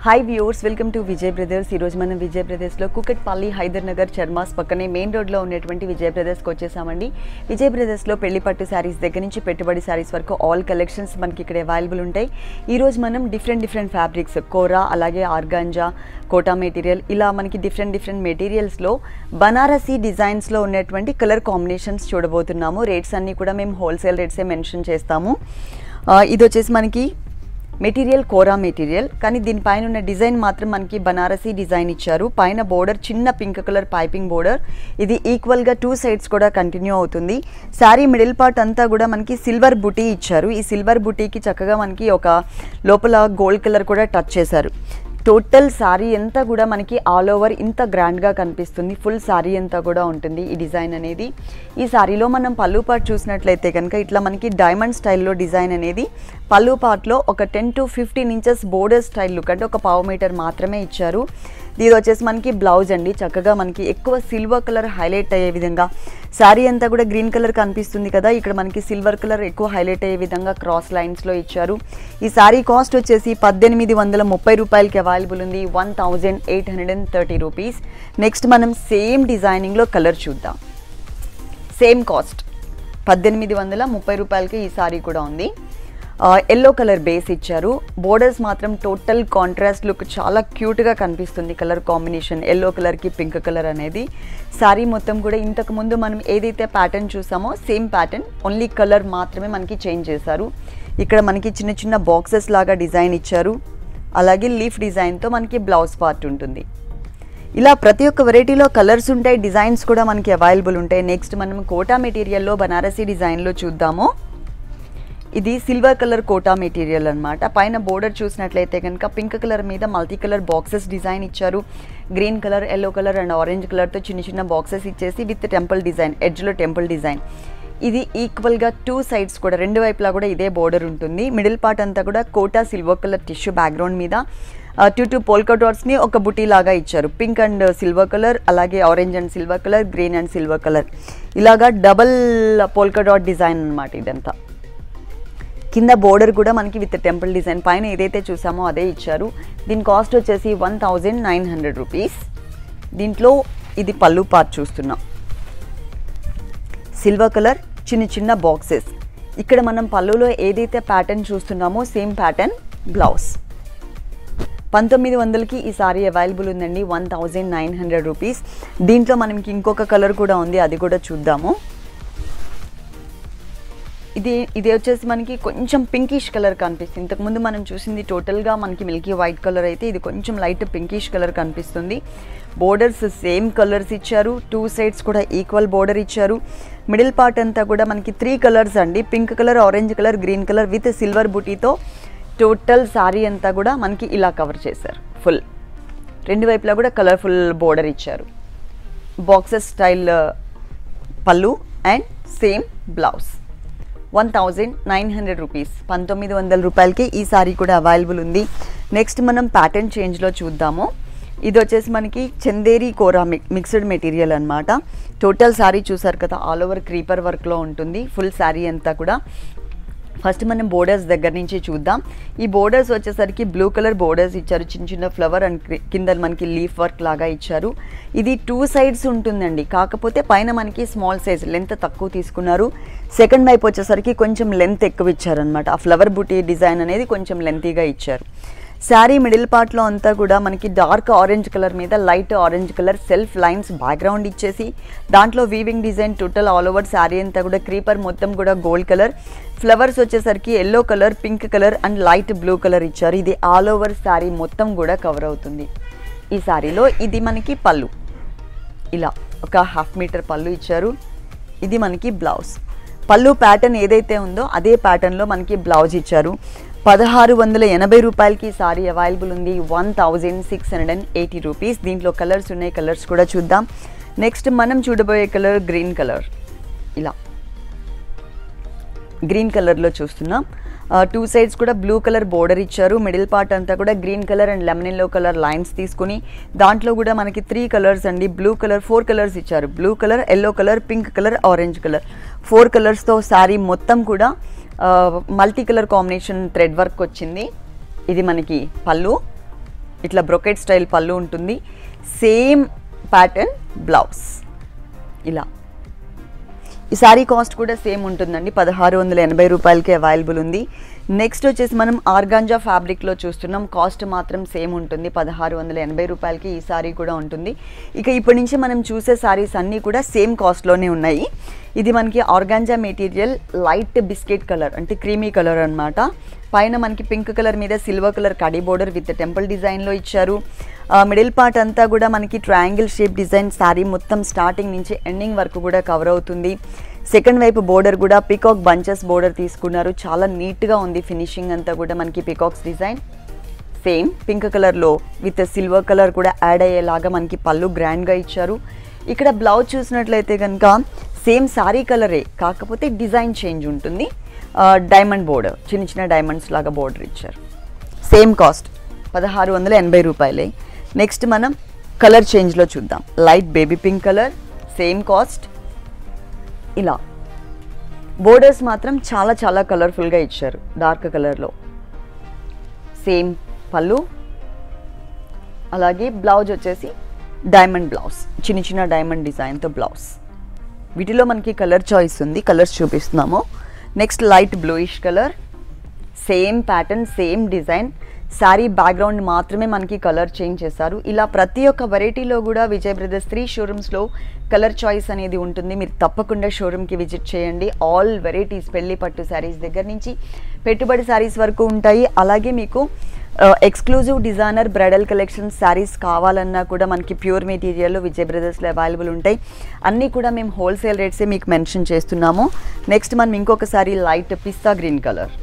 hi viewers welcome to Vijay brothers ఈరోజు మనం విజయ్ బ్రదర్స్లో కుకట్పల్లి హైదర్ నగర్ చర్మాస్ పక్కనే మెయిన్ రోడ్లో ఉన్నటువంటి విజయ్ బ్రదర్స్కి వచ్చేసామండి విజయ్ బ్రదర్స్లో పెళ్లి పట్టు శారీస్ దగ్గర నుంచి పెట్టుబడి శారీస్ వరకు ఆల్ కలెక్షన్స్ మనకి ఇక్కడ అవైలబుల్ ఉంటాయి ఈరోజు మనం డిఫరెంట్ డిఫరెంట్ ఫ్యాబ్రిక్స్ కోరా అలాగే ఆర్గాంజా కోటా మెటీరియల్ ఇలా మనకి డిఫరెంట్ డిఫరెంట్ మెటీరియల్స్లో బనారసీ డిజైన్స్లో ఉన్నటువంటి కలర్ కాంబినేషన్స్ చూడబోతున్నాము రేట్స్ అన్నీ కూడా మేము హోల్సేల్ రేట్సే మెన్షన్ చేస్తాము ఆ, ఇది వచ్చేసి మనకి మెటీరియల్ కోరా మెటీరియల్ కానీ దీనిపైన ఉన్న డిజైన్ మాత్రం మనకి బనారసీ డిజైన్ ఇచ్చారు పైన బోర్డర్ చిన్న పింక్ కలర్ పైపింగ్ బోర్డర్ ఇది ఈక్వల్గా టూ సైడ్స్ కూడా కంటిన్యూ అవుతుంది శారీ మిడిల్ పార్ట్ అంతా కూడా మనకి సిల్వర్ బుటీ ఇచ్చారు ఈ సిల్వర్ బుటీకి చక్కగా మనకి ఒక లోపల గోల్డ్ కలర్ కూడా టచ్ చేశారు టోటల్ శారీ అంతా కూడా మనకి ఆల్ ఓవర్ ఇంత గ్రాండ్గా కనిపిస్తుంది ఫుల్ శారీ అంతా కూడా ఉంటుంది ఈ డిజైన్ అనేది ఈ శారీలో మనం పళ్ళు పార్ట్ చూసినట్లయితే కనుక ఇట్లా మనకి డైమండ్ స్టైల్లో డిజైన్ అనేది పళ్ళు పార్ట్లో ఒక ten to fifteen inches border style look అంటే ఒక పావు మీటర్ మాత్రమే ఇచ్చారు ఇది వచ్చేసి మనకి బ్లౌజ్ అండి చక్కగా మనకి ఎక్కువ సిల్వర్ కలర్ హైలైట్ అయ్యే విధంగా శారీ అంతా కూడా గ్రీన్ కలర్ కనిపిస్తుంది కదా ఇక్కడ మనకి సిల్వర్ కలర్ ఎక్కువ హైలైట్ అయ్యే విధంగా క్రాస్ లైన్స్లో ఇచ్చారు ఈ శారీ కాస్ట్ వచ్చేసి పద్దెనిమిది వందల ముప్పై రూపాయలకి అవైలబుల్ ఉంది one thousand eight hundred and thirty rupees next మనం సేమ్ డిజైనింగ్లో కలర్ చూద్దాం సేమ్ కాస్ట్ పద్దెనిమిది వందల ముప్పై రూపాయలకి ఈ సారీ కూడా ఉంది ఎల్లో కలర్ బేస్ ఇచ్చారు బోర్డర్స్ మాత్రం టోటల్ కాంట్రాస్ట్ లుక్ చాలా క్యూట్గా కనిపిస్తుంది కలర్ కాంబినేషన్ ఎల్లో కలర్కి పింక్ కలర్ అనేది శారీ మొత్తం కూడా ఇంతకు ముందు మనం ఏదైతే ప్యాటర్న్ చూసామో సేమ్ ప్యాటర్న్ ఓన్లీ కలర్ మాత్రమే మనకి చేంజ్ చేశారు ఇక్కడ మనకి చిన్న చిన్న బాక్సెస్ లాగా డిజైన్ ఇచ్చారు అలాగే లీఫ్ డిజైన్తో మనకి బ్లౌజ్ పార్ట్ ఉంటుంది ఇలా ప్రతి ఒక్క వెరైటీలో కలర్స్ ఉంటాయి డిజైన్స్ కూడా మనకి అవైలబుల్ ఉంటాయి నెక్స్ట్ మనం కోటా మెటీరియల్లో బనారసీ డిజైన్లో చూద్దాము ఇది సిల్వర్ కలర్ కోటా మెటీరియల్ అన్నమాట పైన బోర్డర్ చూసినట్లయితే కనుక పింక్ కలర్ మీద మల్టీ కలర్ బాక్సెస్ డిజైన్ ఇచ్చారు green colour yellow colour and orange కలర్తో చిన్న చిన్న బాక్సెస్ ఇచ్చేసి విత్ టెంపుల్ డిజైన్ ఎడ్జ్లో టెంపుల్ డిజైన్ ఇది ఈక్వల్గా టూ సైడ్స్ కూడా రెండు వైపులా కూడా ఇదే బోర్డర్ ఉంటుంది మిడిల్ పార్ట్ అంతా కూడా Kota silver colour tissue background two two టూ పోల్కా డాట్స్ని ఒక బుటీ లాగా ఇచ్చారు పింక్ అండ్ సిల్వర్ కలర్ అలాగే orange and silver colour green and silver colour ఇలాగా డబల్ పోల్కా డాట్ డిజైన్ అనమాట ఇదంతా కింద బోర్డర్ కూడా మనకి విత్ టెంపుల్ డిజైన్ పైన ఏదైతే చూసామో అదే ఇచ్చారు దీని కాస్ట్ వచ్చేసి one thousand nine hundred rupees దీంట్లో ఇది పళ్ళు పార్ట్ చూస్తున్నాం సిల్వర్ కలర్ చిన్న చిన్న బాక్సెస్ ఇక్కడ మనం పళ్ళులో ఏదైతే ప్యాటర్న్ చూస్తున్నామో సేమ్ ప్యాటర్న్ బ్లౌజ్ పంతొమ్మిది వందలకి ఈ సారీ అవైలబుల్ ఉందండి one thousand nine hundred rupees దీంట్లో మనకి ఇంకొక కలర్ కూడా ఉంది అది కూడా చూద్దాము ఇది ఇది వచ్చేసి మనకి కొంచెం పింకిష్ కలర్ కనిపిస్తుంది ఇంతకుముందు మనం చూసింది టోటల్గా మనకి మిల్కీ వైట్ కలర్ అయితే ఇది కొంచెం లైట్ పింకిష్ కలర్ కనిపిస్తుంది బోర్డర్స్ సేమ్ కలర్స్ ఇచ్చారు టూ సైడ్స్ కూడా ఈక్వల్ బోర్డర్ ఇచ్చారు మిడిల్ పార్ట్ అంతా కూడా మనకి త్రీ కలర్స్ అండి pink colour orange colour green colour with silver బుటీతో టోటల్ శారీ అంతా కూడా మనకి ఇలా కవర్ చేశారు ఫుల్ రెండు వైపులా కూడా కలర్ఫుల్ బోర్డర్ ఇచ్చారు బాక్సెస్ స్టైల్ పళ్ళు and same blouse one thousand nine hundred rupees పంతొమ్మిది వందల రూపాయలకి ఈ సారీ కూడా అవైలబుల్ ఉంది నెక్స్ట్ మనం ప్యాటర్న్ చేంజ్లో చూద్దాము ఇది వచ్చేసి మనకి Chanderi kora mix mixed material అనమాట టోటల్ శారీ చూసారు కదా ఆల్ ఓవర్ క్రీపర్ వర్క్లో ఉంటుంది ఫుల్ శారీ అంతా కూడా ఫస్ట్ మనం బోర్డర్స్ దగ్గర నుంచి చూద్దాం ఈ బోర్డర్స్ వచ్చేసరికి బ్లూ కలర్ బోర్డర్స్ ఇచ్చారు చిన్న చిన్న ఫ్లవర్ అండ్ క్రి- కింద మనకి లీఫ్ వర్క్ లాగా ఇచ్చారు ఇది టూ సైడ్స్ ఉంటుందండి కాకపోతే పైన మనకి స్మాల్ సైజ్ లెంత్ తక్కువ తీసుకున్నారు సెకండ్ వైపు వచ్చేసరికి కొంచెం లెంత్ ఎక్కువ ఇచ్చారనమాట ఆ ఫ్లవర్ బుటీ డిజైన్ అనేది కొంచెం లెంతీగా ఇచ్చారు శారీ మిడిల్ పార్ట్లో అంతా కూడా మనకి డార్క్ ఆరెంజ్ కలర్ మీద light orange colour self lines background ఇచ్చేసి దాంట్లో weaving design total all over sari అంతా కూడా క్రీపర్ మొత్తం కూడా గోల్డ్ కలర్ ఫ్లవర్స్ వచ్చేసరికి yellow colour pink colour and light blue colour ఇచ్చారు ఇది ఆల్ ఓవర్ శారీ మొత్తం కూడా కవర్ అవుతుంది ఈ శారీలో ఇది మనకి పళ్ళు ఇలా ఒక హాఫ్ మీటర్ పళ్ళు ఇచ్చారు ఇది మనకి బ్లౌజ్ పళ్ళు ప్యాటర్న్ ఏదైతే ఉందో అదే ప్యాటర్న్లో మనకి బ్లౌజ్ ఇచ్చారు పదహారు వందల ఎనభై రూపాయలకి ఈ సారీ అవైలబుల్ ఉంది one thousand six hundred and eighty rupees దీంట్లో కలర్స్ ఉన్నాయి కలర్స్ కూడా చూద్దాం నెక్స్ట్ మనం చూడబోయే కలర్ గ్రీన్ కలర్ ఇలా గ్రీన్ కలర్లో చూస్తున్నాం టూ సైడ్స్ కూడా బ్లూ కలర్ బోర్డర్ ఇచ్చారు మిడిల్ పార్ట్ అంతా కూడా green colour and lemon yellow colour lines తీసుకుని దాంట్లో కూడా మనకి త్రీ కలర్స్ అండి బ్లూ కలర్ ఫోర్ కలర్స్ ఇచ్చారు blue colour yellow colour pink colour orange colour four కలర్స్తో శారీ మొత్తం కూడా multi colour combination thread work వచ్చింది ఇది మనకి పళ్ళు ఇట్లా బ్రొకెట్ స్టైల్ పళ్ళు ఉంటుంది సేమ్ ప్యాటర్న్ బ్లౌజ్ ఇలా ఈ సారీ కాస్ట్ కూడా సేమ్ ఉంటుందండి పదహారు వందల ఎనభై రూపాయలకి అవైలబుల్ ఉంది నెక్స్ట్ వచ్చేసి మనం ఆర్గాంజా ఫ్యాబ్రిక్లో చూస్తున్నాం కాస్ట్ మాత్రం సేమ్ ఉంటుంది పదహారు వందల ఎనభై రూపాయలకి ఈ సారీ కూడా ఉంటుంది ఇక ఇప్పటి నుంచి మనం చూసే సారీస్ అన్నీ కూడా సేమ్ కాస్ట్లోనే ఉన్నాయి ఇది మనకి organza material light biscuit colour అంటే క్రీమీ కలర్ అన్నమాట పైన మనకి పింక్ కలర్ మీద సిల్వర్ కలర్ కడీ బోర్డర్ విత్ టెంపుల్ డిజైన్లో ఇచ్చారు మిడిల్ పార్ట్ అంతా కూడా మనకి ట్రయాంగిల్ షేప్ డిజైన్ శారీ మొత్తం స్టార్టింగ్ నుంచి ఎండింగ్ వరకు కూడా కవర్ అవుతుంది సెకండ్ వైపు బోర్డర్ కూడా పికాక్ బంచెస్ బోర్డర్ తీసుకున్నారు చాలా నీట్గా ఉంది ఫినిషింగ్ అంతా కూడా మనకి పికాక్స్ డిజైన్ సేమ్ పింక్ కలర్లో విత్ సిల్వర్ కలర్ కూడా యాడ్ అయ్యేలాగా మనకి పళ్ళు గ్రాండ్గా ఇచ్చారు ఇక్కడ బ్లౌజ్ చూసినట్లయితే కనుక సేమ్ సారీ కలరే కాకపోతే డిజైన్ చేంజ్ ఉంటుంది డైమండ్ బోర్డర్ చిన్న చిన్న డైమండ్స్ లాగా బోర్డర్ ఇచ్చారు సేమ్ కాస్ట్ పదహారు వందల ఎనభై రూపాయలే నెక్స్ట్ మనం కలర్ చేంజ్లో చూద్దాం light baby pink colour same cost ఇలా బోర్డర్స్ మాత్రం చాలా చాలా కలర్ఫుల్గా ఇచ్చారు డార్క్ కలర్లో సేమ్ పళ్ళు అలాగే బ్లౌజ్ వచ్చేసి డైమండ్ బ్లౌజ్ చిన్న చిన్న డైమండ్ డిజైన్తో బ్లౌజ్ వీటిలో మనకి కలర్ చాయిస్ ఉంది కలర్స్ చూపిస్తున్నాము next light bluish colour same pattern same design sari background మాత్రమే మనకి కలర్ చేంజ్ చేశారు ఇలా ప్రతి ఒక్క వెరైటీలో కూడా విజయ్ బ్రదర్స్ త్రీ షోరూమ్స్లో కలర్ చాయిస్ అనేది ఉంటుంది మీరు తప్పకుండా షోరూమ్కి విజిట్ చేయండి ఆల్ వెరైటీస్ పెళ్లి పట్టు శారీస్ దగ్గర నుంచి పెట్టుబడి శారీస్ వరకు ఉంటాయి అలాగే మీకు exclusive designer bridal collection saris కావాలన్నా కూడా మనకి ప్యూర్ మెటీరియల్ విజయ్ బ్రదర్స్లో అవైలబుల్ ఉంటాయి అన్నీ కూడా మేము హోల్సేల్ రేట్సే మీకు మెన్షన్ చేస్తున్నాము నెక్స్ట్ మనం ఇంకొకసారి లైట్ పిస్తా గ్రీన్ కలర్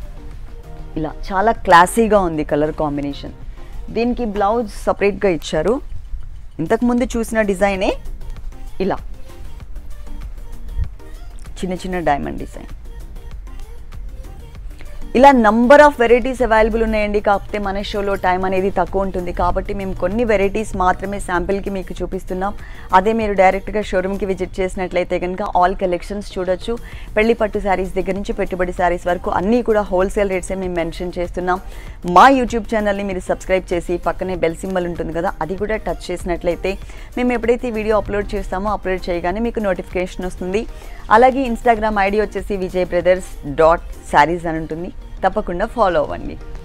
ఇలా చాలా క్లాసీగా ఉంది కలర్ కాంబినేషన్ దీనికి బ్లౌజ్ సపరేట్గా ఇచ్చారు ఇంతకుముందు చూసిన డిజైనే ఇలా చిన్న చిన్న డైమండ్ డిజైన్ ఇలా నంబర్ ఆఫ్ వెరైటీస్ అవైలబుల్ ఉన్నాయండి కాకపోతే మన షోలో టైం అనేది తక్కువ ఉంటుంది కాబట్టి మేము కొన్ని వెరైటీస్ మాత్రమే శాంపిల్కి మీకు చూపిస్తున్నాం అదే మీరు డైరెక్ట్గా షోరూమ్కి విజిట్ చేసినట్లయితే కనుక ఆల్ కలెక్షన్స్ చూడొచ్చు పెళ్లి పట్టు శారీస్ దగ్గర నుంచి పెట్టుబడి శారీస్ వరకు అన్నీ కూడా హోల్సేల్ రేట్సే మేము మెన్షన్ చేస్తున్నాం మా యూట్యూబ్ ఛానల్ని మీరు సబ్స్క్రైబ్ చేసి పక్కనే బెల్ సింబల్ ఉంటుంది కదా అది కూడా టచ్ చేసినట్లయితే మేము ఎప్పుడైతే వీడియో అప్లోడ్ చేస్తామో అప్లోడ్ చేయగానే మీకు నోటిఫికేషన్ వస్తుంది అలాగే ఇన్స్టాగ్రామ్ ఐడి వచ్చేసి విజయ్ బ్రదర్స్ డాట్ శారీస్ అని ఉంటుంది తప్పకుండా ఫాలో అవ్వండి